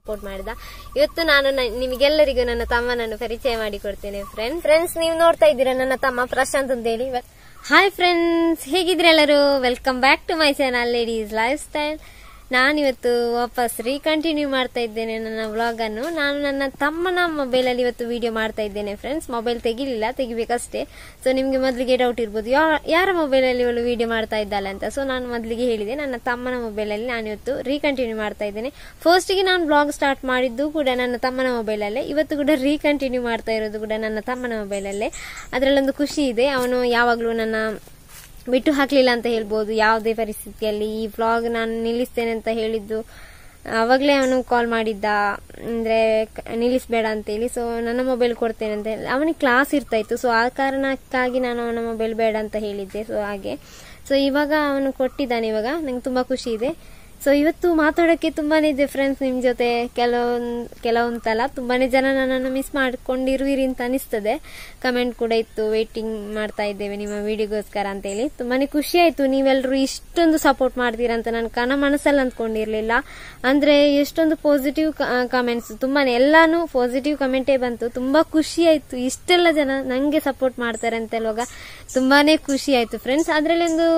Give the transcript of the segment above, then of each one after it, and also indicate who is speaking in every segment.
Speaker 1: Support ಮಾಡಿದ ಇವತ್ತು ನಾನು ನ- ನಿಮಗೆಲ್ಲರಿಗೂ ನನ್ನ ತಮ್ಮನನ್ನು ಪರಿಚಯ ಮಾಡಿಕೊಡ್ತೇನೆ ಫ್ರೆಂಡ್ಸ್ ಫ್ರೆಂಡ್ಸ್ ನೀವು ನೋಡ್ತಾ ಇದ್ದೀರಾ ನನ್ನ ತಮ್ಮ ಪ್ರಶಾಂತ್ ಅಂತ ಹೇಳಿ ಹಾಯ್ ಫ್ರೆಂಡ್ಸ್ ಹೇಗಿದ್ರೆ ಎಲ್ಲರೂ welcome back to my channel ladies lifestyle ನಾನಿವತ್ತು ವಾಪಸ್ ರೀಕಂಟಿನ್ಯೂ ಮಾಡ್ತಾ ಇದ್ದೇನೆ ನನ್ನ ವ್ಲಾಗ್ ಅನ್ನು ನಾನು ನನ್ನ ತಮ್ಮನ ಮೊಬೈಲ್ ಅಲ್ಲಿ ಇವತ್ತು ವಿಡಿಯೋ ಮಾಡ್ತಾ ಇದ್ದೇನೆ ಫ್ರೆಂಡ್ಸ್ ಮೊಬೈಲ್ ತೆಗಿಲಿಲ್ಲ ತೆಗಿಬೇಕಷ್ಟೇ ಸೊ ನಿಮ್ಗೆ ಮೊದಲಿಗೆ ಡೌಟ್ ಇರ್ಬೋದು ಯಾ- ಯಾರ ಮೊಬೈಲ್ ಅಲ್ಲಿ ಇವಳು ವಿಡಿಯೋ ಮಾಡ್ತಾ ಇದ್ದಾಳೆ ಅಂತ ಸೊ ನಾನು ಮೊದಲಿಗೆ ಹೇಳಿದೆ ನನ್ನ ತಮ್ಮನ ಮೊಬೈಲ್ ಅಲ್ಲಿ ನಾನು ಇವತ್ತು ರೀಕಂಟಿನ್ಯೂ ಮಾಡ್ತಾ ಇದ್ದೇನೆ ಫಸ್ಟ್ ಗೆ ನಾನು ಬ್ಲಾಗ್ ಸ್ಟಾರ್ಟ್ ಮಾಡಿದ್ದು ಕೂಡ ನನ್ನ ತಮ್ಮನ ಮೊಬೈಲ್ ಅಲ್ಲೇ ಇವತ್ತು ಕೂಡ ರೀಕಂಟಿನ್ಯೂ ಮಾಡ್ತಾ ಇರೋದು ಕೂಡ ನನ್ನ ತಮ್ಮನ ಮೊಬೈಲ್ ಅಲ್ಲೇ ಅದರಲ್ಲೊಂದು ಖುಷಿ ಇದೆ ಅವನು ಯಾವಾಗಲೂ ನನ್ನ ಬಿಟ್ಟು ಹಾಕ್ಲಿಲ್ಲ ಅಂತ ಹೇಳ್ಬೋದು ಯಾವುದೇ ಪರಿಸ್ಥಿತಿಯಲ್ಲಿ ಈ ವ್ಲಾಗ್ ನಾನು ನಿಲ್ಲಿಸ್ತೇನೆ ಅಂತ ಹೇಳಿದ್ದು ಅವಾಗಲೇ ಅವನು ಕಾಲ್ ಮಾಡಿದ್ದ ಅಂದ್ರೆ ಕ- ನಿಲ್ಲಿಸ್ಬೇಡ ಅಂತೇಳಿ ಸೊ ನನ್ನ ಮೊಬೈಲ್ ಕೊಡ್ತೇನೆ ಅಂತ ಹೇಳಿ ಅವನಿಗೆ ಕ್ಲಾಸ್ ಇರ್ತಾ ಇತ್ತು ಸೊ ಆ ಕಾರಣಕ್ಕಾಗಿ ನಾನು ಅವನ ಮೊಬೈಲ್ ಬೇಡ ಅಂತ ಹೇಳಿದ್ದೆ ಸೊ ಹಾಗೆ ಸೊ ಇವಾಗ ಅವನು ಕೊಟ್ಟಿದ್ದಾನೆ ಇವಾಗ ನಂಗೆ ತುಂಬಾ ಖುಷಿ ಇದೆ ಸೊ ಇವತ್ತು ಮಾತಾಡೋಕ್ಕೆ ತುಂಬಾನೇ ಇದೆ ಫ್ರೆಂಡ್ಸ್ ನಿಮ್ ಜೊತೆ ಕೆಲವೊಂದ್ ಕೆಲವೊಂದಲ್ಲ ತುಂಬಾನೇ ಜನ ನನ್ನನ್ನು ಮಿಸ್ ಮಾಡ್ಕೊಂಡಿರುವಿರಿ ಅಂತ ಅನಿಸ್ತದೆ ಕಮೆಂಟ್ ಕೂಡ ಇತ್ತು ವೇಟಿಂಗ್ ಮಾಡ್ತಾ ಇದ್ದೇವೆ ನಿಮ್ಮ ವಿಡಿಯೋಗೋಸ್ಕರ ಅಂತ ಹೇಳಿ ತುಂಬಾನೇ ಖುಷಿ ಆಯ್ತು ನೀವೆಲ್ಲರೂ ಇಷ್ಟೊಂದು ಸಪೋರ್ಟ್ ಮಾಡ್ತೀರಾ ಅಂತ ನಾನು ಕಣ ಮನಸ್ಸಲ್ಲಿ ಅಂದ್ಕೊಂಡಿರ್ಲಿಲ್ಲ ಅಂದ್ರೆ ಎಷ್ಟೊಂದು ಪಾಸಿಟಿವ್ ಕಮೆಂಟ್ಸ್ ತುಂಬಾನೇ ಎಲ್ಲಾನು ಪಾಸಿಟಿವ್ ಕಮೆಂಟೇ ಬಂತು ತುಂಬಾ ಖುಷಿ ಆಯ್ತು ಇಷ್ಟೆಲ್ಲ ಜನ ನಂಗೆ ಸಪೋರ್ಟ್ ಮಾಡ್ತಾರೆ ಅಂತ ಹೇಳುವಾಗ ತುಂಬಾನೇ ಖುಷಿ ಆಯ್ತು ಫ್ರೆಂಡ್ಸ್ ಅದ್ರಲ್ಲಿ ಒಂದು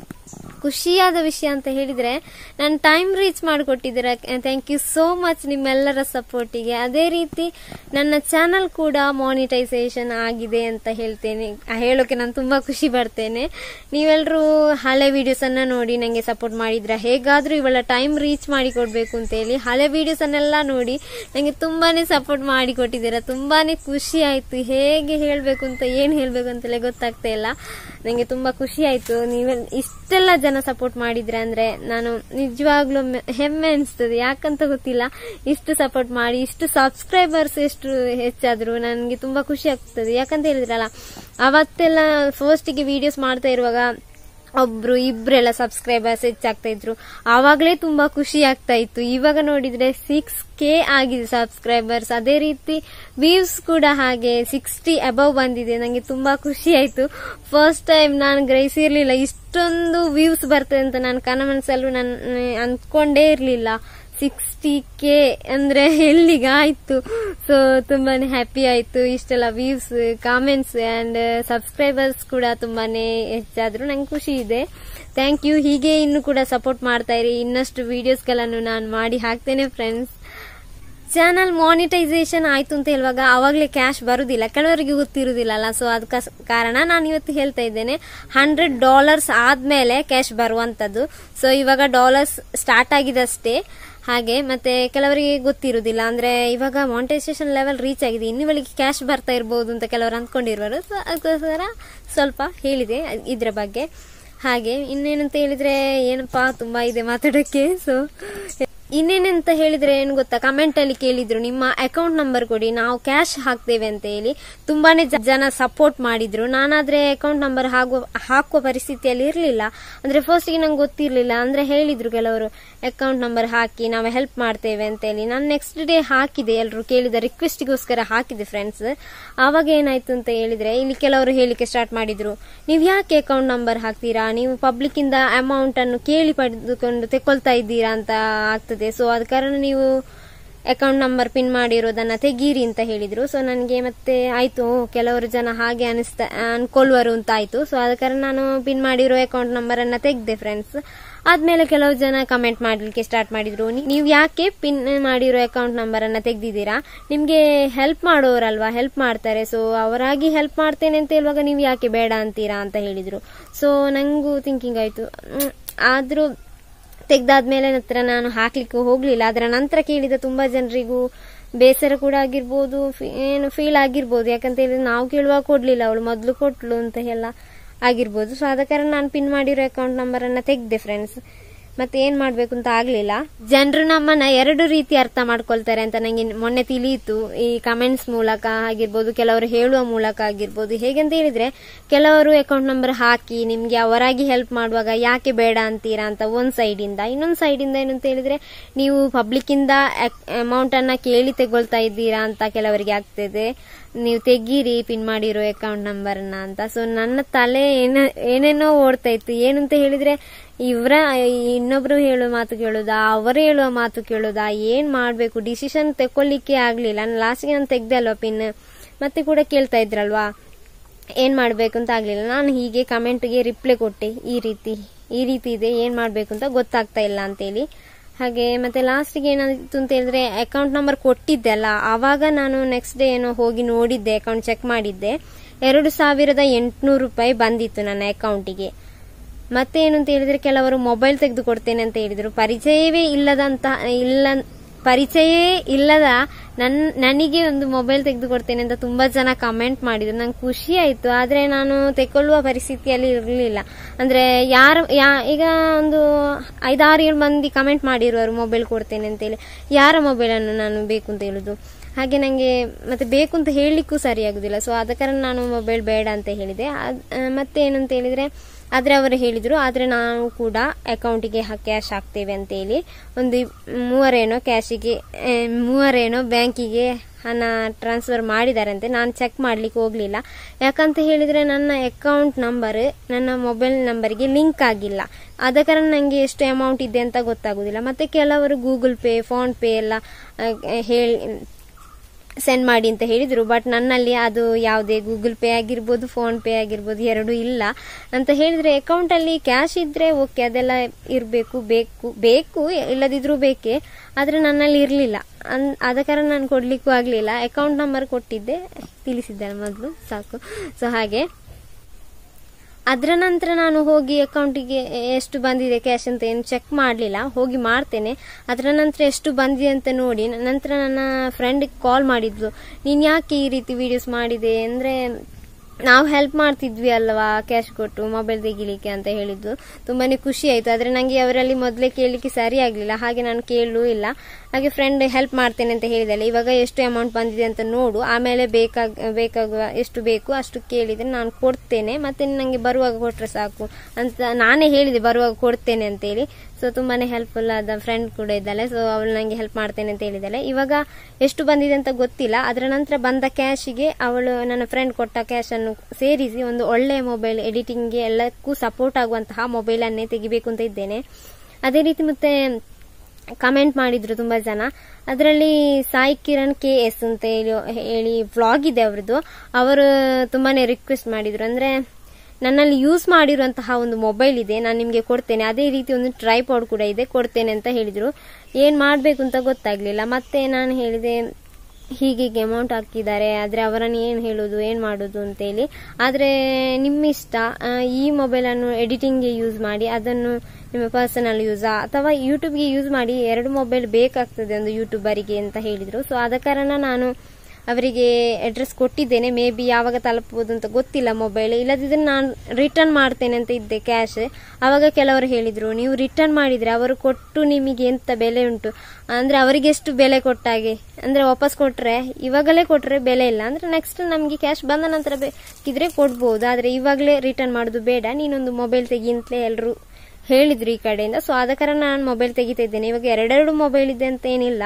Speaker 1: ಖುಷಿಯಾದ ವಿಷಯ ಅಂತ ಹೇಳಿದ್ರೆ ನಾನು ಟೈಮ್ ರೀಚ್ ಮಾಡಿಕೊಟ್ಟಿದ್ದೀರಾ ಥ್ಯಾಂಕ್ ಯು ಸೋ ಮಚ್ ನಿಮ್ಮೆಲ್ಲರ ಸಪೋರ್ಟಿಗೆ ಅದೇ ರೀತಿ ನನ್ನ ಚಾನಲ್ ಕೂಡ ಮಾನಿಟೈಸೇಷನ್ ಆಗಿದೆ ಅಂತ ಹೇಳ್ತೇನೆ ಆ ಹೇಳೋಕೆ ನಾನು ತುಂಬಾ ಖುಷಿ ಪಡ್ತೇನೆ ನೀವೆಲ್ಲರೂ ಹಳೆ ವಿಡಿಯೋಸ್ ಅನ್ನ ನೋಡಿ ನಂಗೆ ಸಪೋರ್ಟ್ ಮಾಡಿದ್ರ ಹೇಗಾದ್ರೂ ಇವಳ ಟೈಮ್ ರೀಚ್ ಮಾಡಿ ಕೊಡ್ಬೇಕು ಅಂತ ಹೇಳಿ ಹಳೆ ವಿಡಿಯೋಸ್ ಅನ್ನೆಲ್ಲ ನೋಡಿ ನಂಗೆ ತುಂಬಾನೇ ಸಪೋರ್ಟ್ ಮಾಡಿ ಕೊಟ್ಟಿದ್ದೀರಾ ತುಂಬಾನೇ ಖುಷಿ ಆಯ್ತು ಹೇಗೆ ಹೇಳ್ಬೇಕು ಅಂತ ಏನ್ ಹೇಳ್ಬೇಕು ಅಂತಲೇ ಗೊತ್ತಾಗ್ತಾ ಇಲ್ಲ ನಂಗೆ ತುಂಬಾ ಖುಷಿ ಆಯ್ತು ನೀವೆಲ್ಲ ಇಷ್ಟೆಲ್ಲ ಜನ ಸಪೋರ್ಟ್ ಮಾಡಿದ್ರೆ ಅಂದ್ರೆ ನಾನು ನಿಜವಾಗ್ಲೂ ಮ- ಹೆಮ್ಮೆ ಅನಿಸ್ತದೆ ಯಾಕಂತ ಗೊತ್ತಿಲ್ಲ ಇಷ್ಟು ಸಪೋರ್ಟ್ ಮಾಡಿ ಇಷ್ಟು ಸಬ್ಸ್ಕ್ರೈಬರ್ಸ್ ಎಷ್ಟು ಹೆಚ್ಚಾದ್ರು ನನಗೆ ತುಂಬಾ ಖುಷಿ ಆಗ್ತದೆ ಯಾಕಂತ ಹೇಳಿದ್ರಲ್ಲ ಅವತ್ತೆಲ್ಲ ಫಸ್ಟಿಗೆ ವಿಡಿಯೋಸ್ ಮಾಡ್ತಾ ಇರುವಾಗ ಒಬ್ರು ಇಬ್ರೆಲ್ಲ ಸಬ್ಸ್ಕ್ರೈಬರ್ಸ್ ಹೆಚ್ಚಾಗ್ತಾ ಇದ್ರು ಆವಾಗಲೇ ತುಂಬಾ ಖುಷಿ ಆಗ್ತಾ ಇತ್ತು ಇವಾಗ ನೋಡಿದ್ರೆ ಸಿಕ್ಸ್ ಕೆ ಆಗಿದೆ ಸಬ್ಸ್ಕ್ರೈಬರ್ಸ್ ಅದೇ ರೀತಿ ವ್ಯೂಸ್ ಕೂಡ ಹಾಗೆ ಸಿಕ್ಸ್ಟಿ ಅಬವ್ ಬಂದಿದೆ ನಂಗೆ ತುಂಬಾ ಖುಷಿ ಆಯ್ತು ಫಸ್ಟ್ ಟೈಮ್ ನಾನು ಗ್ರಹಿಸಿರ್ಲಿಲ್ಲ ಇಷ್ಟೊಂದು ವ್ಯೂಸ್ ಬರ್ತದೆ ಅಂತ ನಾನು ಕನಮನಸಲ್ಲೂ ನಾನು ಅಂದ್ಕೊಂಡೇ ಇರ್ಲಿಲ್ಲ ಸಿಕ್ಸ್ಟಿ ಕೆ ಅಂದ್ರೆ ಎಲ್ಲಿಗ ಆಯ್ತು ಸೊ ತುಂಬಾನೇ ಹ್ಯಾಪಿ ಆಯ್ತು ಇಷ್ಟೆಲ್ಲ ವ್ಯೂಸ್ ಕಾಮೆಂಟ್ಸ್ ಅಂಡ್ ಸಬ್ಸ್ಕ್ರೈಬರ್ಸ್ ಕೂಡ ತುಂಬಾನೇ ಹೆಚ್ಚಾದ್ರು ನಂಗೆ ಖುಷಿ ಇದೆ ಥ್ಯಾಂಕ್ ಯು ಹೀಗೆ ಇನ್ನು ಕೂಡ ಸಪೋರ್ಟ್ ಮಾಡ್ತಾ ಇರಿ ಇನ್ನಷ್ಟು ವಿಡಿಯೋಸ್ ಗಳನ್ನು ನಾನು ಮಾಡಿ ಹಾಕ್ತೇನೆ ಫ್ರೆಂಡ್ಸ್ ಚಾನಲ್ ಮಾನಿಟೈಸೇಷನ್ ಆಯ್ತು ಅಂತ ಹೇಳುವಾಗ ಅವಾಗಲೇ ಕ್ಯಾಶ್ ಬರುದಿಲ್ಲ ಕೆಲವರಿಗೆ ಗೊತ್ತಿರುವುದಿಲ್ಲ ಅಲ್ಲ ಸೊ ಅದಕ್ಕ ಕಾರಣ ನಾನು ಇವತ್ತು ಹೇಳ್ತಾ ಇದ್ದೇನೆ ಹಂಡ್ರೆಡ್ ಡಾಲರ್ಸ್ ಆದ್ಮೇಲೆ ಕ್ಯಾಶ್ ಬರುವಂತದ್ದು ಸೊ ಇವಾಗ ಡಾಲರ್ಸ್ ಸ್ಟಾರ್ಟ್ ಆಗಿದಷ್ಟೇ ಹಾಗೆ ಮತ್ತೆ ಕೆಲವರಿಗೆ ಗೊತ್ತಿರುವುದಿಲ್ಲ ಅಂದ್ರೆ ಇವಾಗ ಮಾನಿಟೈಸೇಷನ್ ಲೆವೆಲ್ ರೀಚ್ ಆಗಿದೆ ಇನ್ನು ಇವಳಿಗೆ ಕ್ಯಾಶ್ ಬರ್ತಾ ಇರಬಹುದು ಅಂತ ಕೆಲವರು ಅಂದ್ಕೊಂಡಿರುವರು ಸೊ ಅದಕ್ಕೋಸ್ಕರ ಸ್ವಲ್ಪ ಹೇಳಿದೆ ಇದ್ರ ಬಗ್ಗೆ ಹಾಗೆ ಇನ್ನೇನಂತ ಹೇಳಿದ್ರೆ ಏನಪ್ಪಾ ತುಂಬಾ ಇದೆ ಮಾತಾಡೋಕ್ಕೆ ಸೊ ಇನ್ನೇನಂತ ಹೇಳಿದ್ರೆ ಏನು ಗೊತ್ತಾ ಕಮೆಂಟ್ ಅಲ್ಲಿ ಕೇಳಿದ್ರು ನಿಮ್ಮ ಅಕೌಂಟ್ ನಂಬರ್ ಕೊಡಿ ನಾವು ಕ್ಯಾಶ್ ಹಾಕ್ತೇವೆ ಅಂತ ಹೇಳಿ ತುಂಬಾನೇ ಜ- ಜನ ಸಪೋರ್ಟ್ ಮಾಡಿದ್ರು ನಾನಾದ್ರೆ ಅಕೌಂಟ್ ನಂಬರ್ ಹಾಕುವ ಹಾಕುವ ಪರಿಸ್ಥಿತಿಯಲ್ಲಿ ಇರಲಿಲ್ಲ ಅಂದ್ರೆ ಫಸ್ಟ್ ಗೆ ನಂಗೆ ಗೊತ್ತಿರ್ಲಿಲ್ಲ ಅಂದ್ರೆ ಹೇಳಿದ್ರು ಕೆಲವರು ಅಕೌಂಟ್ ನಂಬರ್ ಹಾಕಿ ನಾವು ಹೆಲ್ಪ್ ಮಾಡ್ತೇವೆ ಅಂತ ಹೇಳಿ ನಾನು ನೆಕ್ಸ್ಟ್ ಡೇ ಹಾಕಿದೆ ಎಲ್ಲರೂ ಕೇಳಿದ ರಿಕ್ವೆಸ್ಟ್ಗೋಸ್ಕರ ಹಾಕಿದೆ ಫ್ರೆಂಡ್ಸ್ ಆವಾಗ ಏನಾಯ್ತು ಅಂತ ಹೇಳಿದ್ರೆ ಇಲ್ಲಿ ಕೆಲವರು ಹೇಳಿಕೆ ಸ್ಟಾರ್ಟ್ ಮಾಡಿದ್ರು ನೀವು ಯಾಕೆ ಅಕೌಂಟ್ ನಂಬರ್ ಹಾಕ್ತೀರಾ ನೀವು ಪಬ್ಲಿಕ್ ಇಂದ ಅಮೌಂಟ್ ಅನ್ನು ಕೇಳಿ ಪಡೆದುಕೊಂಡು ತೆಕೊಳ್ತಾ ಇದ್ದೀರಾ ಅಂತ ಆಗ್ತದೆ ಸೊ ಅದ ಕಾರಣ ನೀವು ಅಕೌಂಟ್ ನಂಬರ್ ಪಿನ್ ಮಾಡಿರೋದನ್ನ ತೆಗೀರಿ ಅಂತ ಹೇಳಿದ್ರು ಸೊ ನನಗೆ ಮತ್ತೆ ಆಯ್ತು ಓ, ಕೆಲವರು ಜನ ಹಾಗೆ ಅನಿಸ್ತಾ ಅನ್ಕೊಳ್ಳುವರು ಅಂತ ಆಯ್ತು ಸೊ ಅದ ಕಾರಣ ನಾನು ಪಿನ್ ಮಾಡಿರೋ ಅಕೌಂಟ್ ನಂಬರ್ ಅನ್ನ ತೆಗ್ದೆ ಫ್ರೆಂಡ್ಸ್ ಆದ್ಮೇಲೆ ಕೆಲವು ಜನ ಕಮೆಂಟ್ ಮಾಡ್ಲಿಕ್ಕೆ ಸ್ಟಾರ್ಟ್ ಮಾಡಿದ್ರು ನೀ- ನೀವು ಯಾಕೆ ಪಿನ್ ಮಾಡಿರೋ ಅಕೌಂಟ್ ನಂಬರ್ ಅನ್ನ ತೆಗ್ದಿದ್ದೀರಾ ನಿಮ್ಗೆ ಹೆಲ್ಪ್ ಮಾಡೋರಲ್ವಾ ಹೆಲ್ಪ್ ಮಾಡ್ತಾರೆ ಸೊ ಅವರಾಗಿ ಹೆಲ್ಪ್ ಮಾಡ್ತೇನೆ ಅಂತ ಹೇಳುವಾಗ ನೀವು ಯಾಕೆ ಬೇಡ ಅಂತೀರಾ ಅಂತ ಹೇಳಿದ್ರು ಸೊ ನಂಗೂ ಥಿಂಕಿಂಗ್ ಆಯ್ತು ಮ್, ಆದ್ರೂ ತೆಗ್ದಾದ್ಮೇಲೆ ನಂತರ ನಾನು ಹಾಕ್ಲಿಕ್ಕೆ ಹೋಗ್ಲಿಲ್ಲ ಅದರ ನಂತರ ಕೇಳಿದ ತುಂಬಾ ಜನರಿಗೂ ಬೇಸರ ಕೂಡ ಆಗಿರ್ಬೋದು ಫಿ- ಏನು ಫೀಲ್ ಆಗಿರ್ಬೋದು ಯಾಕಂತ ಹೇಳಿದ್ರೆ ನಾವು ಕೇಳುವಾಗ ಕೊಡ್ಲಿಲ್ಲ ಅವಳು ಮೊದಲು ಕೊಟ್ಲು ಅಂತ ಎಲ್ಲ ಆಗಿರ್ಬೋದು ಸೊ ಆದ ಕಾರಣ ನಾನು ಪಿನ್ ಮಾಡಿರೋ ಅಕೌಂಟ್ ನಂಬರ್ ಅನ್ನ ತೆಗ್ದೆ ಫ್ರೆಂಡ್ಸ್ ಮತ್ತೆ ಏನ್ ಮಾಡ್ಬೇಕು ಅಂತ ಆಗ್ಲಿಲ್ಲ ಜನರು ನಮ್ಮನ್ನ ಎರಡು ರೀತಿ ಅರ್ಥ ಮಾಡ್ಕೊಳ್ತಾರೆ ಅಂತ ನಂಗೆ ಮೊನ್ನೆ ತಿಳಿಯಿತು ಈ ಕಮೆಂಟ್ಸ್ ಮೂಲಕ ಆಗಿರ್ಬೋದು ಕೆಲವರು ಹೇಳುವ ಮೂಲಕ ಆಗಿರ್ಬೋದು ಹೇಗಂತ ಹೇಳಿದ್ರೆ ಕೆಲವರು ಅಕೌಂಟ್ ನಂಬರ್ ಹಾಕಿ ನಿಮ್ಗೆ ಅವರಾಗಿ ಹೆಲ್ಪ್ ಮಾಡುವಾಗ ಯಾಕೆ ಬೇಡ ಅಂತೀರಾ ಅಂತ ಒಂದ್ ಸೈಡ್ ಇಂದ ಇನ್ನೊಂದ್ ಸೈಡ್ ಇಂದ ಏನಂತ ಹೇಳಿದ್ರೆ ನೀವು ಪಬ್ಲಿಕ್ ಇಂದ ಅಮೌಂಟ್ ಅನ್ನ ಕೇಳಿ ತಗೊಳ್ತಾ ಇದ್ದೀರಾ ಅಂತ ಕೆಲವರಿಗೆ ಆಗ್ತದೆ ನೀವು ತೆಗೀರಿ ಪಿನ್ ಮಾಡಿರೋ ಅಕೌಂಟ್ ನಂಬರ್ನ ಅಂತ ಸೊ ನನ್ನ ತಲೆ ಏನ ಏನೇನೋ ಓಡ್ತಾ ಇತ್ತು ಏನಂತ ಹೇಳಿದ್ರೆ ಇವರ ಇನ್ನೊಬ್ರು ಹೇಳುವ ಮಾತು ಕೇಳುದಾ ಅವರು ಹೇಳುವ ಮಾತು ಕೇಳುದಾ ಏನ್ ಮಾಡ್ಬೇಕು ಡಿಸಿಷನ್ ತಕೊಳ್ಳಿಕ್ಕೆ ಆಗ್ಲಿಲ್ಲ ನಾನು ಲಾಸ್ಟ್ಗೆ ನಾನು ತೆಗ್ದೆ ಅಲ್ವಾ ಪಿನ್ ಮತ್ತೆ ಕೂಡ ಕೇಳ್ತಾ ಇದ್ರಲ್ವಾ ಏನ್ ಮಾಡ್ಬೇಕು ಅಂತ ಆಗ್ಲಿಲ್ಲ ನಾನು ಹೀಗೆ ಕಮೆಂಟ್ಗೆ ರಿಪ್ಲೈ ಕೊಟ್ಟೆ ಈ ರೀತಿ ಈ ರೀತಿ ಇದೆ ಏನ್ ಮಾಡ್ಬೇಕು ಅಂತ ಗೊತ್ತಾಗ್ತಾ ಇಲ್ಲ ಅಂತೇಳಿ ಹಾಗೆ ಮತ್ತೆ ಲಾಸ್ಟ್ಗೆ ಏನಾಯ್ತು ಅಂತ ಹೇಳಿದ್ರೆ ಅಕೌಂಟ್ ನಂಬರ್ ಕೊಟ್ಟಿದ್ದೆ ಅಲ್ಲ ಆವಾಗ ನಾನು ನೆಕ್ಸ್ಟ್ ಡೇ ಏನೋ ಹೋಗಿ ನೋಡಿದ್ದೆ ಅಕೌಂಟ್ ಚೆಕ್ ಮಾಡಿದ್ದೆ ಎರಡು ಸಾವಿರದ ಎಂಟುನೂರು ರೂಪಾಯಿ ಬಂದಿತ್ತು ನನ್ನ ಅಕೌಂಟಿಗೆ ಮತ್ತೆ ಏನು ಅಂತ ಹೇಳಿದ್ರೆ ಕೆಲವರು ಮೊಬೈಲ್ ತೆಗೆದು ಕೊಡ್ತೇನೆ ಅಂತ ಹೇಳಿದ್ರು ಪರಿಚಯವೇ ಇಲ್ಲದಂತ ಇಲ್ಲ ಪರಿಚಯವೇ ಇಲ್ಲದ ನನ್ ನನಗೆ ಒಂದು ಮೊಬೈಲ್ ತೆಗೆದು ಕೊಡ್ತೇನೆ ಅಂತ ತುಂಬಾ ಜನ ಕಮೆಂಟ್ ಮಾಡಿದ್ರು ನಂಗೆ ಖುಷಿ ಆಯ್ತು ಆದ್ರೆ ನಾನು ತೆಕೊಳ್ಳುವ ಪರಿಸ್ಥಿತಿಯಲ್ಲಿ ಇರಲಿಲ್ಲ ಅಂದ್ರೆ ಯಾರು ಯಾ- ಈಗ ಒಂದು ಐದಾರು ಏಳು ಮಂದಿ ಕಮೆಂಟ್ ಮಾಡಿರುವರು ಮೊಬೈಲ್ ಕೊಡ್ತೇನೆ ಅಂತೇಳಿ ಯಾರ ಮೊಬೈಲ್ ಅನ್ನು ನಾನು ಬೇಕು ಅಂತ ಹೇಳುದು ಹಾಗೆ ನನಗೆ ಮತ್ತೆ ಬೇಕು ಅಂತ ಹೇಳಲಿಕ್ಕೂ ಸರಿಯಾಗುದಿಲ್ಲ ಸೊ ಆದ ಕಾರಣ ನಾನು ಮೊಬೈಲ್ ಬೇಡ ಅಂತ ಹೇಳಿದೆ ಅದ್- ಆ, ಮತ್ತೆ ಏನಂತ ಹೇಳಿದ್ರೆ ಆದ್ರೆ ಅವರು ಹೇಳಿದ್ರು ಆದ್ರೆ ನಾವು ಕೂಡ ಅಕೌಂಟಿಗೆ ಕ್ಯಾಶ್ ಹಾಕ್ತೇವೆ ಅಂತ ಹೇಳಿ ಒಂದು ಮೂವರೇನೋ ಕ್ಯಾಶಿಗೆ ಆ, ಮೂವರೇನೋ ಬ್ಯಾಂಕಿಗೆ ಹಣ ಟ್ರಾನ್ಸ್ಫರ್ ಮಾಡಿದಾರಂತೆ ನಾನು ಚೆಕ್ ಮಾಡ್ಲಿಕ್ಕೆ ಹೋಗ್ಲಿಲ್ಲ ಯಾಕಂತ ಹೇಳಿದ್ರೆ ನನ್ನ ಅಕೌಂಟ್ ನಂಬರ್ ನನ್ನ ಮೊಬೈಲ್ ನಂಬರ್ಗೆ ಲಿಂಕ್ ಆಗಿಲ್ಲ ಆದ ಕಾರಣ ನನಗೆ ಎಷ್ಟು ಅಮೌಂಟ್ ಇದೆ ಅಂತ ಗೊತ್ತಾಗುದಿಲ್ಲ ಮತ್ತೆ ಕೆಲವರು ಗೂಗಲ್ ಪೇ ಫೋನ್ ಪೇ ಎಲ್ಲ ಆ, ಹೇಳಿ ಸೆಂಡ್ ಮಾಡಿ ಅಂತ ಹೇಳಿದ್ರು ಬಟ್ ನನ್ನಲ್ಲಿ ಅದು ಯಾವುದೇ ಗೂಗಲ್ ಪೇ ಆಗಿರ್ಬೋದು ಫೋನ್ ಪೇ ಆಗಿರ್ಬೋದು ಎರಡೂ ಇಲ್ಲ ಅಂತ ಹೇಳಿದ್ರೆ ಅಕೌಂಟ್ ಅಲ್ಲಿ ಕ್ಯಾಶ್ ಇದ್ರೆ ಓಕೆ ಅದೆಲ್ಲ ಇರಬೇಕು ಬೇಕು ಬೇಕು ಇಲ್ಲದಿದ್ರೂ ಬೇಕೇ ಆದ್ರೆ ನನ್ನಲ್ಲಿ ಇರಲಿಲ್ಲ ಆದ ಕಾರಣ ನಾನು ಕೊಡ್ಲಿಕ್ಕೂ ಆಗ್ಲಿಲ್ಲ ಅಕೌಂಟ್ ನಂಬರ್ ಕೊಟ್ಟಿದ್ದೆ ತಿಳಿಸಿದ್ದೆ ಮೊದಲು ಸಾಕು ಸೊ ಹಾಗೆ ಅದರ ನಂತರ ನಾನು ಹೋಗಿ ಅಕೌಂಟಿಗೆ ಎಷ್ಟು ಬಂದಿದೆ ಕ್ಯಾಶ್ ಅಂತ ಏನು ಚೆಕ್ ಮಾಡಲಿಲ್ಲ ಹೋಗಿ ಮಾಡ್ತೇನೆ ಅದರ ನಂತರ ಎಷ್ಟು ಬಂದಿದೆ ಅಂತ ನೋಡಿ ನಂತರ ನನ್ನ ಫ್ರೆಂಡ್ ಕಾಲ್ ಮಾಡಿದ್ಲು ನೀನು ಯಾಕೆ ಈ ರೀತಿ ವಿಡಿಯೋಸ್ ಮಾಡಿದೆ ಅಂದರೆ ನಾವು ಹೆಲ್ಪ್ ಮಾಡ್ತಿದ್ವಿ ಅಲ್ವಾ ಕ್ಯಾಶ್ ಕೊಟ್ಟು ಮೊಬೈಲ್ ತೆಗಿಲಿಕ್ಕೆ ಅಂತ ಹೇಳಿದ್ದು ತುಂಬಾನೇ ಖುಷಿ ಆಯ್ತು ಆದ್ರೆ ನಂಗೆ ಅವರಲ್ಲಿ ಮೊದಲೇ ಕೇಳಲಿಕ್ಕೆ ಸರಿ ಆಗ್ಲಿಲ್ಲ ಹಾಗೆ ನಾನು ಕೇಳಲೂ ಇಲ್ಲ ಹಾಗೆ ಫ್ರೆಂಡ್ ಹೆಲ್ಪ್ ಮಾಡ್ತೇನೆ ಅಂತ ಹೇಳಿದಲ್ಲ ಇವಾಗ ಎಷ್ಟು ಅಮೌಂಟ್ ಬಂದಿದೆ ಅಂತ ನೋಡು ಆಮೇಲೆ ಬೇಕಾಗ ಬೇಕಾಗುವ ಎಷ್ಟು ಬೇಕು ಅಷ್ಟು ಕೇಳಿದ್ರೆ ನಾನು ಕೊಡ್ತೇನೆ ಮತ್ತೆ ನನಗೆ ಬರುವಾಗ ಕೊಟ್ರೆ ಸಾಕು ಅಂತ ನಾನೇ ಹೇಳಿದೆ ಬರುವಾಗ ಕೊಡ್ತೇನೆ ಅಂತೇಳಿ ಸೊ ತುಂಬಾನೇ ಹೆಲ್ಪ್ಫುಲ್ ಆದ ಫ್ರೆಂಡ್ ಕೂಡ ಇದ್ದಾಳೆ ಸೊ ಅವಳು ನನಗೆ ಹೆಲ್ಪ್ ಮಾಡ್ತೇನೆ ಅಂತ ಹೇಳಿದ್ದಾಳೆ ಇವಾಗ ಎಷ್ಟು ಬಂದಿದೆ ಅಂತ ಗೊತ್ತಿಲ್ಲ ಅದರ ನಂತರ ಬಂದ ಕ್ಯಾಶಿಗೆ ಅವಳು ನನ್ನ ಫ್ರೆಂಡ್ ಕೊಟ್ಟ ಕ್ಯಾಶ್ ಅನ್ನು ಸೇರಿಸಿ ಒಂದು ಒಳ್ಳೆಯ ಮೊಬೈಲ್ ಎಡಿಟಿಂಗ್ಗೆ ಎಲ್ಲಕ್ಕೂ ಸಪೋರ್ಟ್ ಆಗುವಂತಹ ಮೊಬೈಲ್ ಅನ್ನೇ ತೆಗಿಬೇಕು ಅಂತ ಇದ್ದೇನೆ ಅದೇ ರೀತಿ ಮತ್ತೆ ಕಮೆಂಟ್ ಮಾಡಿದ್ರು ತುಂಬಾ ಜನ ಅದರಲ್ಲಿ ಸಾಯಿ ಕಿರಣ್ ಕೆ ಎಸ್ ಅಂತ ಹೇಳಿ ಹೇಳಿ ವ್ಲಾಗ್ ಇದೆ ಅವ್ರದ್ದು ಅವರು ತುಂಬಾನೇ ರಿಕ್ವೆಸ್ಟ್ ಮಾಡಿದ್ರು ಅಂದ್ರೆ ನನ್ನಲ್ಲಿ ಯೂಸ್ ಮಾಡಿರುವಂತಹ ಒಂದು ಮೊಬೈಲ್ ಇದೆ ನಾನು ನಿಮಗೆ ಕೊಡ್ತೇನೆ ಅದೇ ರೀತಿ ಒಂದು ಟ್ರೈಪಾಡ್ ಕೂಡ ಇದೆ ಕೊಡ್ತೇನೆ ಅಂತ ಹೇಳಿದ್ರು ಏನ್ ಮಾಡ್ಬೇಕು ಅಂತ ಗೊತ್ತಾಗ್ಲಿಲ್ಲ ಮತ್ತೆ ನಾನು ಹೇಳಿದೆ ಹೀಗೆ ಅಮೌಂಟ್ ಹಾಕಿದ್ದಾರೆ ಆದ್ರೆ ಅವರನ್ನು ಏನ್ ಹೇಳುದು ಏನ್ ಮಾಡುದು ಅಂತೇಳಿ ಆದ್ರೆ ನಿಮ್ಮ ಇಷ್ಟ ಆ, ಈ ಮೊಬೈಲ್ ಅನ್ನು ಎಡಿಟಿಂಗ್ಗೆ ಯೂಸ್ ಮಾಡಿ ಅದನ್ನು ನಿಮ್ಮ ಪರ್ಸನಲ್ ಯೂಸ್ ಅಥವಾ ಯೂಟ್ಯೂಬ್ಗೆ ಯೂಸ್ ಮಾಡಿ ಎರಡು ಮೊಬೈಲ್ ಬೇಕಾಗ್ತದೆ ಒಂದು ಯೂಟ್ಯೂಬರಿಗೆ ಅಂತ ಹೇಳಿದ್ರು ಸೊ ಆದ ಕಾರಣ ನಾನು ಅವರಿಗೆ ಅಡ್ರೆಸ್ ಕೊಟ್ಟಿದ್ದೇನೆ ಮೇ ಬಿ ಯಾವಾಗ ತಲುಪಬಹುದು ಅಂತ ಗೊತ್ತಿಲ್ಲ ಮೊಬೈಲ್ ಇಲ್ಲದಿದ್ರೆ ನಾನು ರಿಟರ್ನ್ ಮಾಡ್ತೇನೆ ಅಂತ ಇದ್ದೆ ಕ್ಯಾಶ್ ಅವಾಗ ಕೆಲವರು ಹೇಳಿದ್ರು ನೀವು ರಿಟರ್ನ್ ಮಾಡಿದ್ರೆ ಅವರು ಕೊಟ್ಟು ನಿಮಗೆ ಎಂತ ಬೆಲೆ ಉಂಟು ಅಂದ್ರೆ ಅವರಿಗೆ ಎಷ್ಟು ಬೆಲೆ ಕೊಟ್ಟಾಗೆ ಅಂದ್ರೆ ವಾಪಸ್ ಕೊಟ್ರೆ ಇವಾಗಲೇ ಕೊಟ್ರೆ ಬೆಲೆ ಇಲ್ಲ ಅಂದ್ರೆ ನೆಕ್ಸ್ಟ್ ನಮಗೆ ಕ್ಯಾಶ್ ಬಂದ ನಂತರ ಬೇಕಿದ್ರೆ ಕೊಡ್ಬೋದು ಆದ್ರೆ ಇವಾಗಲೇ ರಿಟರ್ನ್ ಮಾಡೋದು ಬೇಡ ನೀನೊಂದು ಮೊಬೈಲ್ ತೆಗಿ ಅಂತಲೇ ಎಲ್ಲರೂ ಹೇಳಿದ್ರು ಈ ಕಡೆಯಿಂದ ಸೊ ಆದ ಕಾರಣ ನಾನು ಮೊಬೈಲ್ ತೆಗಿತಾ ಇದ್ದೇನೆ ಇವಾಗ ಎರಡೆರಡು ಮೊಬೈಲ್ ಇದೆ ಅಂತ ಏನಿಲ್ಲ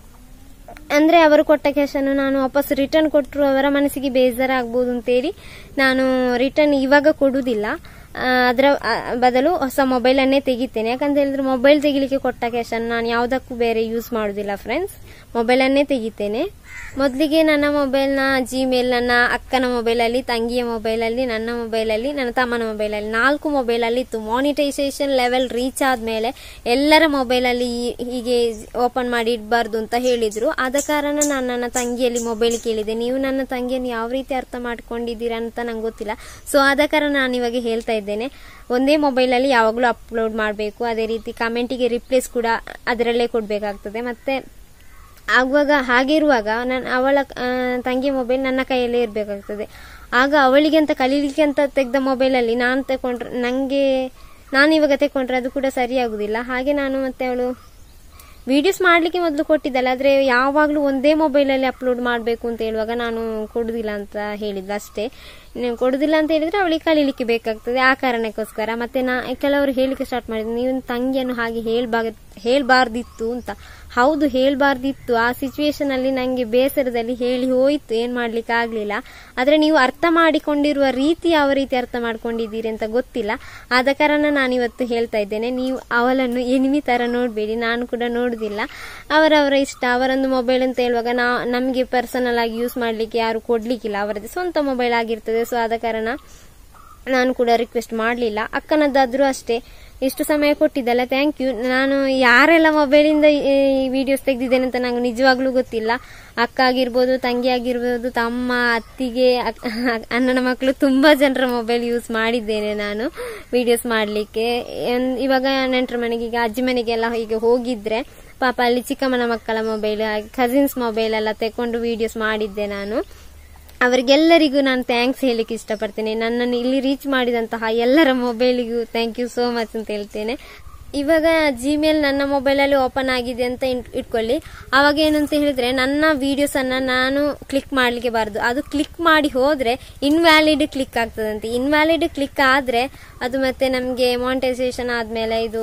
Speaker 1: ಅಂದ್ರೆ ಅವರು ಕೊಟ್ಟ ಕ್ಯಾಶ್ ಅನ್ನು ನಾನು ವಾಪಸ್ ರಿಟರ್ನ್ ಕೊಟ್ಟರು ಅವರ ಮನಸ್ಸಿಗೆ ಬೇಜಾರಾಗ್ಬೋದು ಅಂತೇಳಿ ನಾನು ರಿಟರ್ನ್ ಇವಾಗ ಕೊಡುವುದಿಲ್ಲ ಆ, ಅದರ ಆ, ಬದಲು ಹೊಸ ಮೊಬೈಲ್ ಅನ್ನೇ ತೆಗಿತೇನೆ ಯಾಕಂತ ಹೇಳಿದ್ರೆ ಮೊಬೈಲ್ ತೆಗಿಲಿಕ್ಕೆ ಕೊಟ್ಟ ಕ್ಯಾಶ್ ಅನ್ನು ನಾನು ಯಾವುದಕ್ಕೂ ಬೇರೆ ಯೂಸ್ ಮಾಡುದಿಲ್ಲ ಫ್ರೆಂಡ್ಸ್ ಮೊಬೈಲ್ ಅನ್ನೇ ತೆಗಿತೇನೆ ಮೊದಲಿಗೆ ನನ್ನ ಮೊಬೈಲ್ನ ಜಿಮೇಲ್ ನನ್ನ ಅಕ್ಕನ ಮೊಬೈಲಲ್ಲಿ ತಂಗಿಯ ಮೊಬೈಲಲ್ಲಿ ನನ್ನ ಮೊಬೈಲಲ್ಲಿ ನನ್ನ ತಮ್ಮನ ಮೊಬೈಲಲ್ಲಿ ನಾಲ್ಕು ಮೊಬೈಲಲ್ಲಿ ಇತ್ತು ಮಾನಿಟೈಸೇಷನ್ ಲೆವೆಲ್ ರೀಚ್ ಆದ್ಮೇಲೆ ಎಲ್ಲರ ಮೊಬೈಲಲ್ಲಿ ಈ- ಹೀಗೆ ಓಪನ್ ಮಾಡಿ ಇಡಬಾರ್ದು ಅಂತ ಹೇಳಿದ್ರು ಆದ ಕಾರಣ ನಾನು ನನ್ನ ತಂಗಿಯಲ್ಲಿ ಮೊಬೈಲ್ ಕೇಳಿದೆ ನೀವು ನನ್ನ ತಂಗಿಯನ್ನು ಯಾವ ರೀತಿ ಅರ್ಥ ಮಾಡ್ಕೊಂಡಿದ್ದೀರಾ ಅಂತ ನಂಗೆ ಗೊತ್ತಿಲ್ಲ ಸೊ ಆದ ಕಾರಣ ನಾನು ಇವಾಗ ಹೇಳ್ತಾ ಇದ್ದೇನೆ ಒಂದೇ ಮೊಬೈಲಲ್ಲಿ ಯಾವಾಗಲೂ ಅಪ್ಲೋಡ್ ಮಾಡಬೇಕು ಅದೇ ರೀತಿ ಕಮೆಂಟಿಗೆ ರಿಪ್ಲೇಸ್ ಕೂಡ ಅದರಲ್ಲೇ ಕೊಡಬೇಕಾಗ್ತದೆ ಮತ್ತೆ ಆಗುವಾಗ ಹಾಗೆ ಇರುವಾಗ ನಾನು ಅವಳ ಆ, ತಂಗಿ ಮೊಬೈಲ್ ನನ್ನ ಕೈಯಲ್ಲೇ ಇರಬೇಕಾಗ್ತದೆ ಆಗ ಅವಳಿಗೆ ಅಂತ ಕಲೀಲಿಕ್ಕೆ ಅಂತ ತೆಗೆದ ಮೊಬೈಲಲ್ಲಿ ನಾನು ತಗೊಂಡ್ರೆ ನನಗೆ ನಾನು ಇವಾಗ ತಗೊಂಡ್ರೆ ಅದು ಕೂಡ ಸರಿಯಾಗುದಿಲ್ಲ ಹಾಗೆ ನಾನು ಮತ್ತೆ ಅವಳು ವಿಡಿಯೋಸ್ ಮಾಡ್ಲಿಕ್ಕೆ ಮೊದಲು ಕೊಟ್ಟಿದ್ದಲ್ಲ ಆದ್ರೆ ಯಾವಾಗಲೂ ಒಂದೇ ಮೊಬೈಲಲ್ಲಿ ಅಪ್ಲೋಡ್ ಮಾಡಬೇಕು ಅಂತ ಹೇಳುವಾಗ ನಾನು ಕೊಡುದಿಲ್ಲ ಅಂತ ಹೇಳಿದ್ಲು ಅಷ್ಟೇ ನೀವು ಕೊಡುದಿಲ್ಲ ಅಂತ ಹೇಳಿದ್ರೆ ಅವಳಿಗೆ ಕಲೀಲಿಕ್ಕೆ ಬೇಕಾಗ್ತದೆ ಆ ಕಾರಣಕ್ಕೋಸ್ಕರ ಮತ್ತೆ ನಾ ಕೆಲವರು ಹೇಳಿಕ್ಕೆ ಸ್ಟಾರ್ಟ್ ಮಾಡಿದ್ರು ನೀವು ತಂಗಿಯನ್ನು ಹಾಗೆ ಹೇಳ್ಬಾಗ ಹೇಳ್ಬಾರ್ದಿತ್ತು ಅಂತ ಹೌದು ಹೇಳ್ಬಾರ್ದಿತ್ತು ಆ ಸಿಚುವೇಶನ್ ಅಲ್ಲಿ ನಂಗೆ ಬೇಸರದಲ್ಲಿ ಹೇಳಿ ಹೋಯ್ತು ಏನ್ ಮಾಡ್ಲಿಕ್ಕೆ ಆಗ್ಲಿಲ್ಲ ಆದ್ರೆ ನೀವು ಅರ್ಥ ಮಾಡಿಕೊಂಡಿರುವ ರೀತಿ ಯಾವ ರೀತಿ ಅರ್ಥ ಮಾಡ್ಕೊಂಡಿದ್ದೀರಿ ಅಂತ ಗೊತ್ತಿಲ್ಲ ಆದ ಕಾರಣ ನಾನು ಇವತ್ತು ಹೇಳ್ತಾ ಇದ್ದೇನೆ ನೀವು ಅವಳನ್ನು ಎನಿಮಿ ತರ ನೋಡ್ಬೇಡಿ ನಾನು ಕೂಡ ನೋಡುದಿಲ್ಲ ಅವರವರ ಇಷ್ಟ ಅವರೊಂದು ಮೊಬೈಲ್ ಅಂತ ಹೇಳುವಾಗ ನಾ ನಮಗೆ ಪರ್ಸನಲ್ ಆಗಿ ಯೂಸ್ ಮಾಡ್ಲಿಕ್ಕೆ ಯಾರು ಕೊಡ್ಲಿಕ್ಕಿಲ್ಲ ಅವರದ್ದು ಸ್ವಂತ ಮೊಬೈಲ್ ಆಗಿರ್ತದೆ ಸೊ ಆದ ಕಾರಣ ನಾನು ಕೂಡ ರಿಕ್ವೆಸ್ಟ್ ಮಾಡಲಿಲ್ಲ ಅಕ್ಕನದ್ದಾದ್ರೂ ಅಷ್ಟೇ ಇಷ್ಟು ಸಮಯ ಕೊಟ್ಟಿದ್ದಲ್ಲ ಥ್ಯಾಂಕ್ ಯು ನಾನು ಯಾರೆಲ್ಲ ಮೊಬೈಲಿಂದ ಈ ವಿಡಿಯೋಸ್ ತೆಗೆದಿದ್ದೇನೆ ಅಂತ ನಂಗೆ ನಿಜವಾಗ್ಲೂ ಗೊತ್ತಿಲ್ಲ ಅಕ್ಕ ಆಗಿರ್ಬೋದು ತಂಗಿ ಆಗಿರ್ಬೋದು ತಮ್ಮ ಅತ್ತಿಗೆ ಅಕ್- ಅಣ್ಣನ ಮಕ್ಕಳು ತುಂಬಾ ಜನರ ಮೊಬೈಲ್ ಯೂಸ್ ಮಾಡಿದ್ದೇನೆ ನಾನು ವಿಡಿಯೋಸ್ ಮಾಡಲಿಕ್ಕೆ ಇವಾಗ ನೆಂಟರ ಮನೆಗೆ ಈಗ ಅಜ್ಜಿ ಮನೆಗೆಲ್ಲ ಹೀಗೆ ಹೋಗಿದ್ರೆ ಪಾಪ ಅಲ್ಲಿ ಚಿಕ್ಕಮ್ಮನ ಮಕ್ಕಳ ಮೊಬೈಲ್ ಕಸಿನ್ಸ್ ಮೊಬೈಲ್ ಎಲ್ಲ ತೆಕೊಂಡು ವಿಡಿಯೋಸ್ ಮಾಡಿದ್ದೆ ನಾನು ಅವರಿಗೆಲ್ಲರಿಗೂ ನಾನು ಥ್ಯಾಂಕ್ಸ್ ಹೇಳಿಕ್ಕೆ ಇಷ್ಟಪಡ್ತೇನೆ ನನ್ನನ್ನು ಇಲ್ಲಿ ರೀಚ್ ಮಾಡಿದಂತಹ ಎಲ್ಲರ ಮೊಬೈಲಿಗೂ ಥ್ಯಾಂಕ್ ಯು ಸೋ ಮಚ್ ಅಂತ ಹೇಳ್ತೇನೆ ಇವಾಗ ಜಿಮೇಲ್ ನನ್ನ ಮೊಬೈಲಲ್ಲಿ ಓಪನ್ ಆಗಿದೆ ಅಂತ ಇಟ್- ಇಟ್ಕೊಳ್ಳಿ ಅವಾಗ ಏನಂತ ಹೇಳಿದ್ರೆ ನನ್ನ ವಿಡಿಯೋಸ್ ಅನ್ನ ನಾನು ಕ್ಲಿಕ್ ಮಾಡ್ಲಿಕ್ಕೆ ಬಾರದು ಅದು ಕ್ಲಿಕ್ ಮಾಡಿ ಹೋದ್ರೆ ಇನ್ವ್ಯಾಲಿಡ್ ಕ್ಲಿಕ್ ಆಗ್ತದಂತೆ ಇನ್ವ್ಯಾಲಿಡ್ ಕ್ಲಿಕ್ ಆದ್ರೆ ಅದು ಮತ್ತೆ ನಮಗೆ ಮಾನಿಟೈಸೇಷನ್ ಆದ್ಮೇಲೆ ಇದು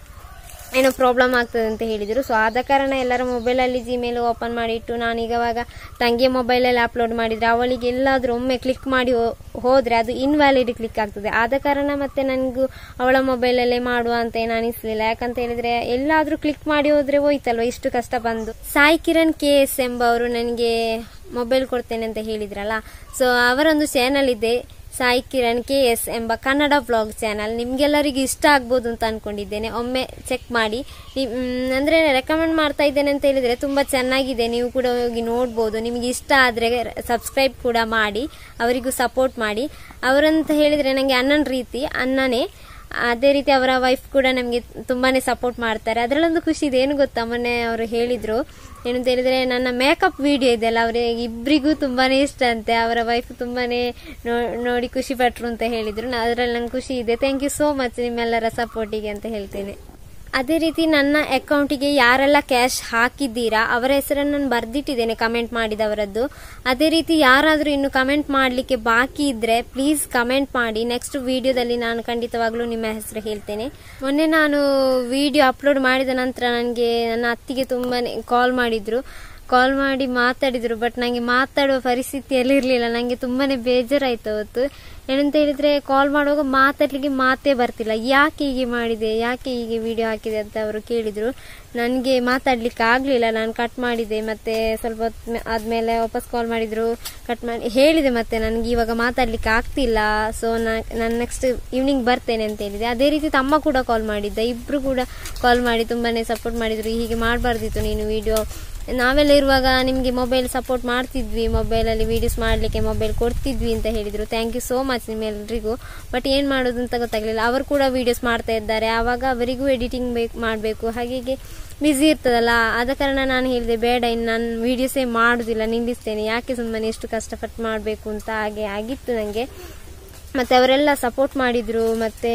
Speaker 1: ಏನೋ ಪ್ರಾಬ್ಲಮ್ ಆಗ್ತದೆ ಅಂತ ಹೇಳಿದ್ರು ಸೊ ಆದ ಕಾರಣ ಎಲ್ಲರ ಮೊಬೈಲಲ್ಲಿ ಜಿಮೇಲ್ ಓಪನ್ ಮಾಡಿಟ್ಟು ನಾನು ಈಗವಾಗ ತಂಗಿಯ ಮೊಬೈಲಲ್ಲಿ ಅಪ್ಲೋಡ್ ಮಾಡಿದ್ರೆ ಅವಳಿಗೆ ಎಲ್ಲಾದ್ರೂ ಒಮ್ಮೆ ಕ್ಲಿಕ್ ಮಾಡಿ ಹೋ- ಹೋದ್ರೆ ಅದು ಇನ್ವ್ಯಾಲಿಡ್ ಕ್ಲಿಕ್ ಆಗ್ತದೆ ಆದ ಕಾರಣ ಮತ್ತೆ ನನಗೂ ಅವಳ ಮೊಬೈಲಲ್ಲೇ ಮಾಡುವ ಅಂತ ಏನು ಅನಿಸ್ಲಿಲ್ಲ ಯಾಕಂತ ಹೇಳಿದ್ರೆ ಎಲ್ಲಾದ್ರೂ ಕ್ಲಿಕ್ ಮಾಡಿ ಹೋದ್ರೆ ಹೋಯ್ತಲ್ವಾ ಇಷ್ಟು ಕಷ್ಟ ಬಂದು ಸಾಯಿ ಕಿರಣ್ ಕೆ ಎಸ್ ಎಂಬವರು ನನಗೆ ಮೊಬೈಲ್ ಕೊಡ್ತೇನೆ ಅಂತ ಹೇಳಿದ್ರಲ್ಲ ಸೊ ಅವರೊಂದು ಚಾನಲ್ ಇದೆ ಸಾಯಿ ಕಿರಣ್ ಕೆ ಎಸ್ ಎಂಬ ಕನ್ನಡ ಬ್ಲಾಗ್ ಚಾನಲ್ ನಿಮ್ಗೆಲ್ಲರಿಗೂ ಇಷ್ಟ ಆಗ್ಬೋದು ಅಂತ ಅನ್ಕೊಂಡಿದ್ದೇನೆ ಒಮ್ಮೆ ಚೆಕ್ ಮಾಡಿ ನಿ- ಮ್, ಅಂದ್ರೆ ರೆಕಮೆಂಡ್ ಮಾಡ್ತಾ ಇದ್ದೇನೆ ಅಂತ ಹೇಳಿದ್ರೆ ತುಂಬಾ ಚೆನ್ನಾಗಿದೆ ನೀವು ಕೂಡ ಹೋಗಿ ನೋಡ್ಬೋದು ನಿಮಗೆ ಇಷ್ಟ ಆದ್ರೆ ಸಬ್ಸ್ಕ್ರೈಬ್ ಕೂಡ ಮಾಡಿ ಅವರಿಗೂ ಸಪೋರ್ಟ್ ಮಾಡಿ ಅವರಂತ ಹೇಳಿದ್ರೆ ನಂಗೆ ಅಣ್ಣನ ರೀತಿ ಅಣ್ಣನೇ ಅದೇ ರೀತಿ ಅವರ ವೈಫ್ ಕೂಡ ನಮಗೆ ತುಂಬಾನೇ ಸಪೋರ್ಟ್ ಮಾಡ್ತಾರೆ ಅದರಲ್ಲೊಂದು ಖುಷಿ ಇದೆ ಏನು ಗೊತ್ತಾ ಮೊನ್ನೆ ಅವರು ಹೇಳಿದ್ರು ಏನಂತ ಹೇಳಿದ್ರೆ ನನ್ನ ಮೇಕಪ್ ವಿಡಿಯೋ ಇದೆಯಲ್ಲ ಅವರಿಗೆ ಇಬ್ಬರಿಗೂ ತುಂಬಾನೇ ಇಷ್ಟ ಅಂತೆ ಅವರ ವೈಫ್ ತುಂಬಾನೇ ನೋ- ನೋಡಿ ಖುಷಿ ಪಟ್ರು ಅಂತ ಹೇಳಿದ್ರು ನಾ- ಅದ್ರಲ್ಲಿ ನಂಗೆ ಖುಷಿ ಇದೆ ಥ್ಯಾಂಕ್ ಯು ಸೋ ಮಚ್ ನಿಮ್ಮೆಲ್ಲರ ಸಪೋರ್ಟಿಗೆ ಅಂತ ಹೇಳ್ತೇನೆ ಅದೇ ರೀತಿ ನನ್ನ ಅಕೌಂಟಿಗೆ ಯಾರೆಲ್ಲ ಕ್ಯಾಶ್ ಹಾಕಿದ್ದೀರಾ ಅವರ ಹೆಸರನ್ನು ನಾನು ಬರ್ದಿಟ್ಟಿದ್ದೇನೆ ಕಮೆಂಟ್ ಮಾಡಿದವರದ್ದು ಅದೇ ರೀತಿ ಯಾರಾದರೂ ಇನ್ನು ಕಮೆಂಟ್ ಮಾಡಲಿಕ್ಕೆ ಬಾಕಿ ಇದ್ರೆ ಪ್ಲೀಸ್ ಕಮೆಂಟ್ ಮಾಡಿ ನೆಕ್ಸ್ಟ್ ವಿಡಿಯೋದಲ್ಲಿ ನಾನು ಖಂಡಿತವಾಗ್ಲೂ ನಿಮ್ಮ ಹೆಸರು ಹೇಳ್ತೇನೆ ಮೊನ್ನೆ ನಾನು ವಿಡಿಯೋ ಅಪ್ಲೋಡ್ ಮಾಡಿದ ನಂತರ ನನಗೆ ನನ್ನ ಅತ್ತಿಗೆ ತುಂಬಾನೇ ಕಾಲ್ ಮಾಡಿದ್ರು ಕಾಲ್ ಮಾಡಿ ಮಾತಾಡಿದ್ರು ಬಟ್ ನಂಗೆ ಮಾತಾಡುವ ಪರಿಸ್ಥಿತಿಯಲ್ಲಿ ಇರಲಿಲ್ಲ ನಂಗೆ ತುಂಬಾನೇ ಬೇಜಾರಾಯ್ತು ಅವತ್ತು ಏನಂತ ಹೇಳಿದ್ರೆ ಕಾಲ್ ಮಾಡುವಾಗ ಮಾತಾಡ್ಲಿಕ್ಕೆ ಮಾತೇ ಬರ್ತಿಲ್ಲ ಯಾಕೆ ಹೀಗೆ ಮಾಡಿದೆ ಯಾಕೆ ಹೀಗೆ ವಿಡಿಯೋ ಹಾಕಿದೆ ಅಂತ ಅವರು ಕೇಳಿದ್ರು ನನಗೆ ಮಾತಾಡ್ಲಿಕ್ಕೆ ಆಗ್ಲಿಲ್ಲ ನಾನು ಕಟ್ ಮಾಡಿದೆ ಮತ್ತೆ ಸ್ವಲ್ಪ ಹೊತ್ತು ಮೇ- ಆದ್ಮೇಲೆ ವಾಪಸ್ ಕಾಲ್ ಮಾಡಿದ್ರು ಕಟ್ ಮಾಡಿ ಹೇಳಿದೆ ಮತ್ತೆ ನನಗೆ ಇವಾಗ ಮಾತಾಡ್ಲಿಕ್ಕೆ ಆಗ್ತಿಲ್ಲ ಸೊ ನಾನು ನೆಕ್ಸ್ಟ್ ಈವ್ನಿಂಗ್ ಬರ್ತೇನೆ ಅಂತ ಹೇಳಿದೆ ಅದೇ ರೀತಿ ತಮ್ಮ ಕೂಡ ಕಾಲ್ ಮಾಡಿದ್ದ ಇಬ್ರು ಕೂಡ ಕಾಲ್ ಮಾಡಿ ತುಂಬಾನೇ ಸಪೋರ್ಟ್ ಮಾಡಿದ್ರು ಹೀಗೆ ಮಾಡಬಾರ್ದಿತ್ತು ನೀನು ವಿಡಿಯೋ ನಾವೆಲ್ಲ ಇರುವಾಗ ನಿಮಗೆ ಮೊಬೈಲ್ ಸಪೋರ್ಟ್ ಮಾಡ್ತಿದ್ವಿ ಮೊಬೈಲಲ್ಲಿ ವಿಡಿಯೋಸ್ ಮಾಡಲಿಕ್ಕೆ ಮೊಬೈಲ್ ಕೊಡ್ತಿದ್ವಿ ಅಂತ ಹೇಳಿದ್ರು ಥ್ಯಾಂಕ್ ಯು ಸೋ ಮಚ್ ನಿಮ್ಮೆಲ್ಲರಿಗೂ ಬಟ್ ಏನು ಮಾಡೋದು ಅಂತ ಗೊತ್ತಾಗಲಿಲ್ಲ ಅವರು ಕೂಡ ವಿಡಿಯೋಸ್ ಮಾಡ್ತಾ ಇದ್ದಾರೆ ಆವಾಗ ಅವರಿಗೂ ಎಡಿಟಿಂಗ್ ಬೇಕು ಮಾಡಬೇಕು ಹಾಗೆ ಬ್ಯುಸಿ ಇರ್ತದಲ್ಲ ಆದ ಕಾರಣ ನಾನು ಹೇಳಿದೆ ಬೇಡ ಇನ್ನು ನಾನು ವಿಡಿಯೋಸೇ ಮಾಡುದಿಲ್ಲ ನಿಲ್ಲಿಸ್ತೇನೆ ಯಾಕೆ ಸುಮ್ಮನೆ ಎಷ್ಟು ಕಷ್ಟಪಟ್ಟು ಮಾಡಬೇಕು ಅಂತ ಹಾಗೆ ಆಗಿತ್ತು ನನಗೆ ಮತ್ತೆ ಅವರೆಲ್ಲ ಸಪೋರ್ಟ್ ಮಾಡಿದ್ರು ಮತ್ತೆ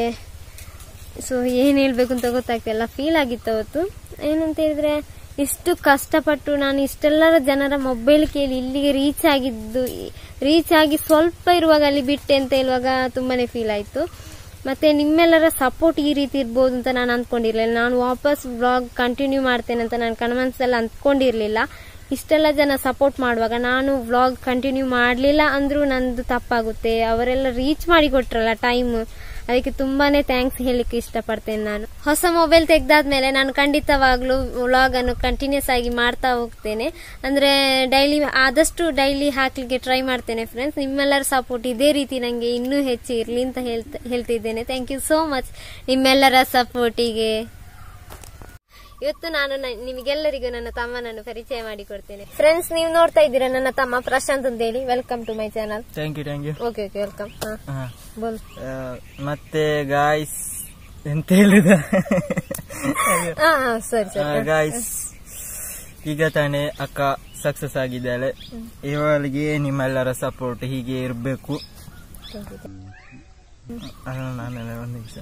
Speaker 1: ಸೊ ಏನು ಹೇಳ್ಬೇಕು ಅಂತ ಗೊತ್ತಾಗ್ತಿಲ್ಲ ಫೀಲ್ ಆಗಿತ್ತು ಅವತ್ತು ಏನಂತ ಹೇಳಿದ್ರೆ ಇಷ್ಟು ಕಷ್ಟಪಟ್ಟು ನಾನು ಇಷ್ಟೆಲ್ಲರ ಜನರ ಮೊಬೈಲ್ ಕೇಳಿ ಇಲ್ಲಿಗೆ ರೀಚ್ ಆಗಿದ್ದು ರೀಚ್ ಆಗಿ ಸ್ವಲ್ಪ ಇರುವಾಗ ಅಲ್ಲಿ ಬಿಟ್ಟೆ ಅಂತ ಹೇಳುವಾಗ ತುಂಬಾನೇ ಫೀಲ್ ಆಯ್ತು ಮತ್ತೆ ನಿಮ್ಮೆಲ್ಲರ ಸಪೋರ್ಟ್ ಈ ರೀತಿ ಇರ್ಬೋದು ಅಂತ ನಾನು ಅಂದ್ಕೊಂಡಿರ್ಲಿಲ್ಲ ನಾನು ವಾಪಸ್ ಬ್ಲಾಗ್ ಕಂಟಿನ್ಯೂ ಮಾಡ್ತೇನೆ ಅಂತ ನಾನು ಕಣ್ಮನ್ಸಲ್ಲಿ ಅಂದ್ಕೊಂಡಿರ್ಲಿಲ್ಲ ಇಷ್ಟೆಲ್ಲ ಜನ ಸಪೋರ್ಟ್ ಮಾಡುವಾಗ ನಾನು ವ್ಲಾಗ್ ಕಂಟಿನ್ಯೂ ಮಾಡಲಿಲ್ಲ ಅಂದ್ರೂ ನಂದು ತಪ್ಪಾಗುತ್ತೆ ಅವರೆಲ್ಲ ರೀಚ್ ಮಾಡಿ ಕೊಟ್ರಲ್ಲ ಟೈಮ್ ಅದಕ್ಕೆ ತುಂಬಾನೇ ಥ್ಯಾಂಕ್ಸ್ ಹೇಳಿಕ್ಕೆ ಇಷ್ಟಪಡ್ತೇನೆ ನಾನು ಹೊಸ ಮೊಬೈಲ್ ತೆಗ್ದಾದ್ಮೇಲೆ ನಾನು ಖಂಡಿತವಾಗ್ಲೂ ವ್ಲಾಗ್ ಅನ್ನು ಕಂಟಿನ್ಯೂಸ್ ಆಗಿ ಮಾಡ್ತಾ ಹೋಗ್ತೇನೆ ಅಂದ್ರೆ ಡೈಲಿ ಆದಷ್ಟು ಡೈಲಿ ಹಾಕ್ಲಿಕ್ಕೆ ಟ್ರೈ ಮಾಡ್ತೇನೆ ಫ್ರೆಂಡ್ಸ್ ನಿಮ್ಮೆಲ್ಲರ ಸಪೋರ್ಟ್ ಇದೇ ರೀತಿ ನಂಗೆ ಇನ್ನೂ ಹೆಚ್ಚು ಇರ್ಲಿ ಅಂತ ಹೇಳ್ತ ಹೇಳ್ತಿದ್ದೇನೆ ಥ್ಯಾಂಕ್ ಯು ಸೋ ಮಚ್ ನಿಮ್ಮೆಲ್ಲರ ಸಪೋರ್ಟಿಗೆ ಇವತ್ತು ನಾನು ನ- ನಿಮಗೆಲ್ಲರಿಗೂ ನನ್ನ ತಮ್ಮನನ್ನು ಪರಿಚಯ ಮಾಡಿಕೊಡ್ತೇನೆ ಫ್ರೆಂಡ್ಸ್ ನೀವು ನೋಡ್ತಾ ಇದ್ದೀರಾ ನನ್ನ ತಮ್ಮ ಪ್ರಶಾಂತ್ ಅಂತ ಹೇಳಿ welcome to my channel
Speaker 2: thank you thank you
Speaker 1: okay okay welcome ಬೋಲ್
Speaker 2: ಮತ್ತೆ ಗಾಯ್ಸ್ ಎಂತ ಹೇಳಿದ
Speaker 1: ಹಾ ಹಾ ಸರಿ ಸರಿ
Speaker 2: ಗಾಯ್ಸ್ ಈಗ ತಾನೇ ಅಕ್ಕ ಸಕ್ಸಸ್ ಆಗಿದ್ದಾಳೆ ಇವಳಿಗೆ ನಿಮ್ಮೆಲ್ಲರ ಸಪೋರ್ಟ್ ಹೀಗೆ ಇರಬೇಕು ನಾನೆಲ್ಲ ಒಂದು ನಿಮಿಷ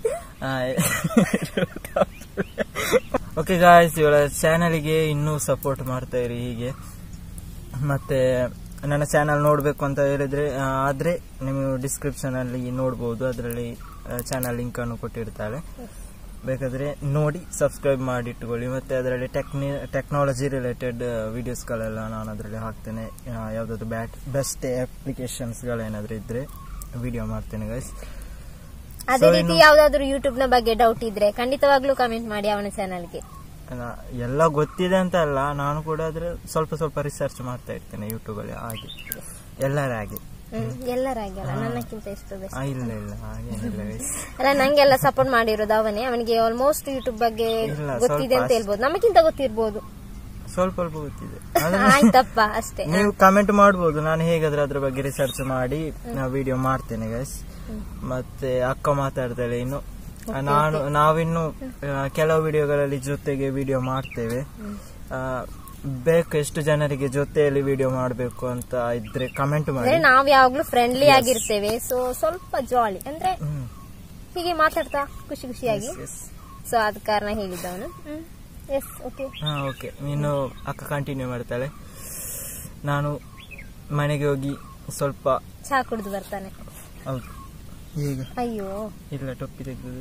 Speaker 2: ಓಕೆ ಗಾಯ್ಸ್ ಇವಳ ಚಾನಲ್ಗೆ ಇನ್ನೂ ಸಪೋರ್ಟ್ ಮಾಡ್ತಾ ಇರಿ ಹೀಗೆ ಮತ್ತೆ ನನ್ನ ಚಾನಲ್ ನೋಡಬೇಕು ಅಂತ ಹೇಳಿದ್ರೆ ಆ, ಆದ್ರೆ ನೀವು ಡಿಸ್ಕ್ರಿಪ್ಷನ್ ಅಲ್ಲಿ ನೋಡಬಹುದು ಅದರಲ್ಲಿ ಚಾನಲ್ ಲಿಂಕ್ ಅನ್ನು ಕೊಟ್ಟಿರ್ತಾಳೆ ಬೇಕಾದ್ರೆ ನೋಡಿ ಸಬ್ಸ್ಕ್ರೈಬ್ ಮಾಡಿ ಇಟ್ಕೊಳ್ಳಿ ಮತ್ತೆ ಅದರಲ್ಲಿ ಟೆಕ್ನಿ ಟೆಕ್ನಾಲಜಿ ರಿಲೇಟೆಡ್ ವಿಡಿಯೋಸ್ಗಳೆಲ್ಲ ನಾನು ಅದರಲ್ಲಿ ಹಾಕ್ತೇನೆ ಯಾವುದಾದ್ರು ಬ್ಯಾಟ್ ಬೆಸ್ಟ್ ಅಪ್ಲಿಕೇಶನ್ಸ್ಗಳೇನಾದರೂ ಇದ್ರೆ ವಿಡಿಯೋ ಮಾಡ್ತೇನೆ ಗೈಸ್
Speaker 1: ಅದೇ
Speaker 2: So,
Speaker 1: ರೀತಿ
Speaker 2: ಇನ್ನು-
Speaker 1: ಯಾವ್ದಾದ್ರು ಯೂಟ್ಯೂಬ್ ನ ಬಗ್ಗೆ ಡೌಟ್ ಇದ್ರೆ ಖಂಡಿತವಾಗ್ಲೂ ಕಮೆಂಟ್ ಮಾಡಿ ಅವನ ಚಾನಲ್ಗೆ
Speaker 2: ನಾ- ಎಲ್ಲ ಗೊತ್ತಿದೆ ಅಂತ ಅಲ್ಲ ನಾನು ಕೂಡ ಆದ್ರೆ ಸ್ವಲ್ಪ ಸ್ವಲ್ಪ ರಿಸರ್ಚ್ ಮಾಡ್ತಾ ಇರ್ತೇನೆ ಯೂಟ್ಯೂಬ್ ಅಲ್ಲಿ ಹಾಗೆ ಎಲ್ಲರ ಹಾಗೆ
Speaker 1: ಎಲ್ಲರಾಗಿ ಅಲ್ಲ ನನ್ನಕ್ಕಿಂತ ಎಷ್ಟು best.
Speaker 2: ಆ, ಇಲ್ಲ ಇಲ್ಲ ಹಾಗೇನಿಲ್ಲ guys.
Speaker 1: ಅಲ್ಲ ನಂಗೆಲ್ಲ ಸಪೋರ್ಟ್ ಮಾಡಿರೋದು ಅವನೇ ಅವನಿಗೆ ಆಲ್ಮೋಸ್ಟ್ ಯೂಟ್ಯೂಬ್ ಬಗ್ಗೆ
Speaker 2: ಇಲ್ಲ,
Speaker 1: ಗೊತ್ತಿದೆ
Speaker 2: ಸ್ವಲ್ಪ
Speaker 1: ಅಂತ ಹೇಳ್ಬೋದು ನಮಗಿಂತ ಗೊತ್ತಿರ್ಬೋದು
Speaker 2: ಸ್ವಲ್ಪ ಸ್ವಲ್ಪ ಗೊತ್ತಿದೆ ಆದ್ರೆ
Speaker 1: ಆಯ್ತಪ್ಪ ಅಷ್ಟೇ
Speaker 2: ನೀವು ಕಮೆಂಟ್ ಮಾಡ್ಬೋದು ನಾನು ಹೇಗಾದ್ರೆ ಅದ್ರ ಬಗ್ಗೆ ರಿಸರ್ಚ್ ಮಾಡಿ ವಿಡಿಯೋ ಮಾಡ್ತೇನೆ ಗೈಸ್ ಮತ್ತೆ ಅಕ್ಕ ಮಾತಾಡ್ತಾಳೆ ಇನ್ನು ನಾನು ನಾವಿನ್ನು ಆ, ಕೆಲವು ವಿಡಿಯೋಗಳಲ್ಲಿ ಜೊತೆಗೆ ವಿಡಿಯೋ ಮಾಡ್ತೇವೆ ಆ, ಬೇಕು ಎಷ್ಟು ಜನರಿಗೆ ಜೊತೆಯಲ್ಲಿ ವಿಡಿಯೋ ಮಾಡಬೇಕು ಅಂತ ಇದ್ರೆ ಕಮೆಂಟ್ ಮಾಡಿ
Speaker 1: ಅಂದ್ರೆ ನಾವ್ ಯಾವಾಗ್ಲೂ ಫ್ರೆಂಡ್ಲಿ ಆಗಿರ್ತೇವೆ ಸೊ ಸ್ವಲ್ಪ ಜಾಲಿ ಅಂದ್ರೆ
Speaker 2: ಹ್ಮ್.
Speaker 1: ಹೀಗೆ ಮಾತಾಡ್ತಾ ಖುಷಿ ಖುಷಿಯಾಗಿ
Speaker 2: Yes, yes.
Speaker 1: ಸೊ ಅದ ಕಾರಣ ಹೇಳಿದ್ದವನು ಎಸ್ ಓಕೆ
Speaker 2: ಹಾ ಓಕೆ ನೀನು ಅಕ್ಕ ಕಂಟಿನ್ಯೂ ಮಾಡ್ತಾಳೆ ನಾನು ಮನೆಗೆ ಹೋಗಿ ಸ್ವಲ್ಪ
Speaker 1: ಚಹಾ ಕುಡಿದು ಬರ್ತಾನೆ
Speaker 2: ಹೌದು ಈಗ
Speaker 1: ಅಯ್ಯೋ
Speaker 2: ಇಲ್ಲ ಟೊಪ್ಪಿ ತೆಗೆದು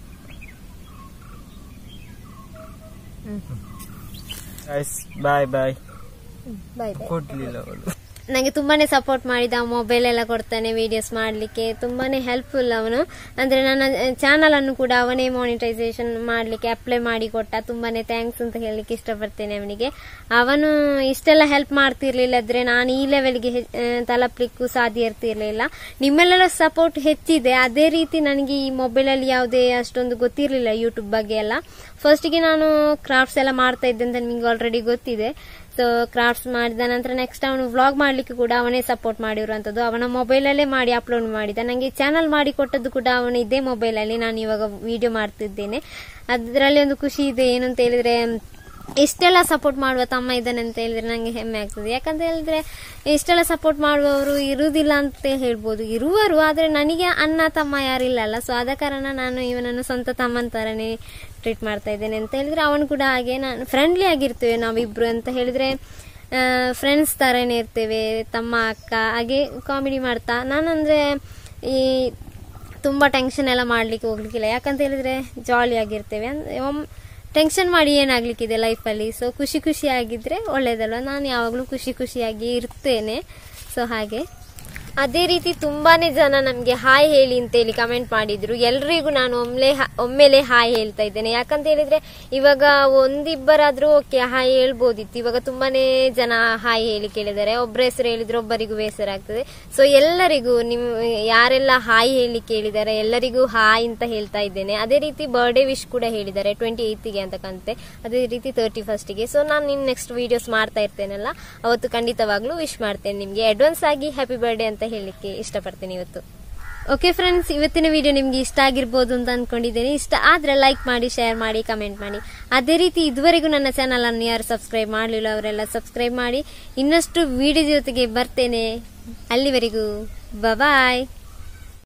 Speaker 2: ಬಾಯ್ ಬಾಯ್
Speaker 1: ಬಾಯ್ ಬಾಯ್
Speaker 2: ಕೊಡ್ಲಿಲ್ಲ ಅವಳು
Speaker 1: ನನಗೆ ತುಂಬಾನೇ ಸಪೋರ್ಟ್ ಮಾಡಿದ ಮೊಬೈಲ್ ಎಲ್ಲ ಕೊಡ್ತಾನೆ ವಿಡಿಯೋಸ್ ಮಾಡಲಿಕ್ಕೆ ತುಂಬಾನೇ ಹೆಲ್ಪ್ಫುಲ್ ಅವನು ಅಂದ್ರೆ ನನ್ನ ಚಾನಲ್ ಅನ್ನು ಕೂಡ ಅವನೇ ಮಾನಿಟೈಸೇಷನ್ ಮಾಡಲಿಕ್ಕೆ ಅಪ್ಲೈ ಮಾಡಿ ಕೊಟ್ಟ ತುಂಬಾನೇ ಥ್ಯಾಂಕ್ಸ್ ಅಂತ ಹೇಳಲಿಕ್ಕೆ ಇಷ್ಟಪಡ್ತೇನೆ ಅವನಿಗೆ ಅವನು ಇಷ್ಟೆಲ್ಲ ಹೆಲ್ಪ್ ಮಾಡ್ತಿರ್ಲಿಲ್ಲ ಆದ್ರೆ ನಾನು ಈ ಲೆವೆಲ್ಗೆ ತಲುಪಲಿಕ್ಕೂ ಸಾಧ್ಯ ಇರ್ತಿರ್ಲಿಲ್ಲ ನಿಮ್ಮೆಲ್ಲರ ಸಪೋರ್ಟ್ ಹೆಚ್ಚಿದೆ ಅದೇ ರೀತಿ ನನಗೆ ಈ ಮೊಬೈಲ್ ಅಲ್ಲಿ ಯಾವುದೇ ಅಷ್ಟೊಂದು ಗೊತ್ತಿರಲಿಲ್ಲ ಯೂಟ್ಯೂಬ್ ಬಗ್ಗೆ ಎಲ್ಲ ಫಸ್ಟಿಗೆ ನಾನು ಕ್ರಾಫ್ಟ್ಸ್ ಎಲ್ಲ ಮಾಡ್ತಾ ಇದ್ದೆ ಅಂತ ನಿಮಗೆ ಆಲ್ರೆಡಿ ಗೊತ್ತಿದೆ ಸೊ ಕ್ರಾಫ್ಟ್ಸ್ ಮಾಡಿದ ನಂತರ ನೆಕ್ಸ್ಟ್ ಅವನು ವ್ಲಾಗ್ ಮಾಡ್ಲಿಕ್ಕೆ ಕೂಡ ಅವನೇ ಸಪೋರ್ಟ್ ಮಾಡಿರುವಂತದ್ದು ಅವನ ಮೊಬೈಲ್ ಅಲ್ಲೇ ಮಾಡಿ ಅಪ್ಲೋಡ್ ಮಾಡಿದ ನನಗೆ ಚಾನಲ್ ಮಾಡಿ ಕೊಟ್ಟದ್ದು ಕೂಡ ಅವನ ಇದೇ ಮೊಬೈಲ್ ಅಲ್ಲಿ ನಾನು ಇವಾಗ ವಿಡಿಯೋ ಮಾಡ್ತಿದ್ದೇನೆ ಅದರಲ್ಲಿ ಒಂದು ಖುಷಿ ಇದೆ ಏನು ಅಂತ ಹೇಳಿದ್ರೆ ಇಷ್ಟೆಲ್ಲ ಸಪೋರ್ಟ್ ಮಾಡುವ ತಮ್ಮ ಇದ್ದಾನೆ ಅಂತ ಹೇಳಿದ್ರೆ ನಂಗೆ ಹೆಮ್ಮೆ ಆಗ್ತದೆ ಯಾಕಂತ ಹೇಳಿದ್ರೆ ಇಷ್ಟೆಲ್ಲ ಸಪೋರ್ಟ್ ಮಾಡುವವರು ಇರುವುದಿಲ್ಲ ಅಂತ ಹೇಳ್ಬೋದು ಇರುವರು ಆದ್ರೆ ನನಗೆ ಅಣ್ಣ ತಮ್ಮ ಯಾರಿಲ್ಲ ಅಲ್ಲ ಸೊ ಆದ ಕಾರಣ ನಾನು ಇವನನ್ನು ಸ್ವಂತ ತಮ್ಮನ ತರನೇ ಟ್ರೀಟ್ ಮಾಡ್ತಾ ಇದ್ದೇನೆ ಅಂತ ಹೇಳಿದ್ರೆ ಅವನು ಕೂಡ ಹಾಗೆ ನಾನು ಫ್ರೆಂಡ್ಲಿ ಆಗಿರ್ತೇವೆ ನಾವಿಬ್ರು ಅಂತ ಹೇಳಿದ್ರೆ ಫ್ರೆಂಡ್ಸ್ ತರನೇ ಇರ್ತೇವೆ ತಮ್ಮ ಅಕ್ಕ ಹಾಗೆ ಕಾಮಿಡಿ ಮಾಡ್ತಾ ನಾನಂದ್ರೆ ಈ ತುಂಬಾ ಟೆನ್ಷನ್ ಎಲ್ಲ ಮಾಡ್ಲಿಕ್ಕೆ ಹೋಗ್ಲಿಕ್ಕಿಲ್ಲ ಯಾಕಂತ ಹೇಳಿದ್ರೆ ಜಾಲಿ ಆಗಿರ್ತೇವೆ ಅಂದ್ರೆ ಒಮ್- ಟೆನ್ಷನ್ ಮಾಡಿ ಏನಾಗ್ಲಿಕ್ಕಿದೆ ಲೈಫಲ್ಲಿ ಸೊ ಖುಷಿ ಖುಷಿ ಆಗಿದ್ರೆ ಒಳ್ಳೇದಲ್ವ ನಾನು ಯಾವಾಗಲೂ ಖುಷಿ ಖುಷಿಯಾಗಿ ಇರ್ತೇನೆ ಸೊ ಹಾಗೆ ಅದೇ ರೀತಿ ತುಂಬಾನೇ ಜನ ನಮಗೆ ಹಾಯ್ ಹೇಳಿ ಅಂತೇಳಿ ಕಮೆಂಟ್ ಮಾಡಿದ್ರು ಎಲ್ರಿಗೂ ನಾನು ಒಮ್ಲೆ ಒಮ್ಮೆಲೆ ಹಾಯ್ ಹೇಳ್ತಾ ಇದ್ದೇನೆ ಯಾಕಂತ ಹೇಳಿದ್ರೆ ಇವಾಗ ಒಂದಿಬ್ಬರಾದ್ರೂ ಓಕೆ ಹಾಯ್ ಹೇಳ್ಬೋದಿತ್ತು ಇವಾಗ ತುಂಬಾನೇ ಜನ ಹಾಯ್ ಹೇಳಿ ಕೇಳಿದ್ದಾರೆ ಒಬ್ಬರ ಹೆಸರು ಹೇಳಿದ್ರೆ ಒಬ್ಬರಿಗೂ ಬೇಸರ ಸೊ ಎಲ್ಲರಿಗೂ ನಿಮ್ ಯಾರೆಲ್ಲ ಹಾಯ್ ಹೇಳಿ ಕೇಳಿದ್ದಾರೆ ಎಲ್ಲರಿಗೂ ಹಾಯ್ ಅಂತ ಹೇಳ್ತಾ ಇದ್ದೇನೆ ಅದೇ ರೀತಿ ಬರ್ಡೇ ವಿಶ್ ಕೂಡ ಹೇಳಿದ್ದಾರೆ ಟ್ವೆಂಟಿ ಏಯ್ತಿಗೆ ಅಂತ ಕಾಣುತ್ತೆ ಅದೇ ರೀತಿ ತರ್ಟಿ ಫಸ್ಟಿಗೆ ಸೊ ನಾನು ನಿನ್ ನೆಕ್ಸ್ಟ್ ವಿಡಿಯೋಸ್ ಮಾಡ್ತಾ ಇರ್ತೇನಲ್ಲ ಅವತ್ತು ಖಂಡಿತವಾಗ್ಲೂ ವಿಶ್ ಮಾಡ್ತೇನೆ ನಿಮ್ಗೆ ಅಡ್ವಾನ್ಸ್ ಆಗಿ ಹ್ಯಾಪಿ ಬರ್ಡೇ ಅಂತ ಹೇಳಲಿಕ್ಕೆ ಇಷ್ಟಪಡ್ತೇನೆ ಇವತ್ತು ಓಕೆ ಫ್ರೆಂಡ್ಸ್ ಇವತ್ತಿನ ವಿಡಿಯೋ ನಿಮ್ಗೆ ಇಷ್ಟ ಆಗಿರ್ಬೋದು ಅಂತ ಅನ್ಕೊಂಡಿದ್ದೇನೆ ಇಷ್ಟ ಆದ್ರೆ ಲೈಕ್ ಮಾಡಿ ಶೇರ್ ಮಾಡಿ ಕಮೆಂಟ್ ಮಾಡಿ ಅದೇ ರೀತಿ ಇದುವರೆಗೂ ನನ್ನ ಚಾನಲ್ ಅನ್ನು ಯಾರು ಸಬ್ಸ್ಕ್ರೈಬ್ ಮಾಡಲಿಲ್ಲ ಅವರೆಲ್ಲ ಸಬ್ಸ್ಕ್ರೈಬ್ ಮಾಡಿ ಇನ್ನಷ್ಟು ವಿಡಿಯೋ ಜೊತೆಗೆ ಬರ್ತೇನೆ ಅಲ್ಲಿವರೆಗೂ ಬಾಯ್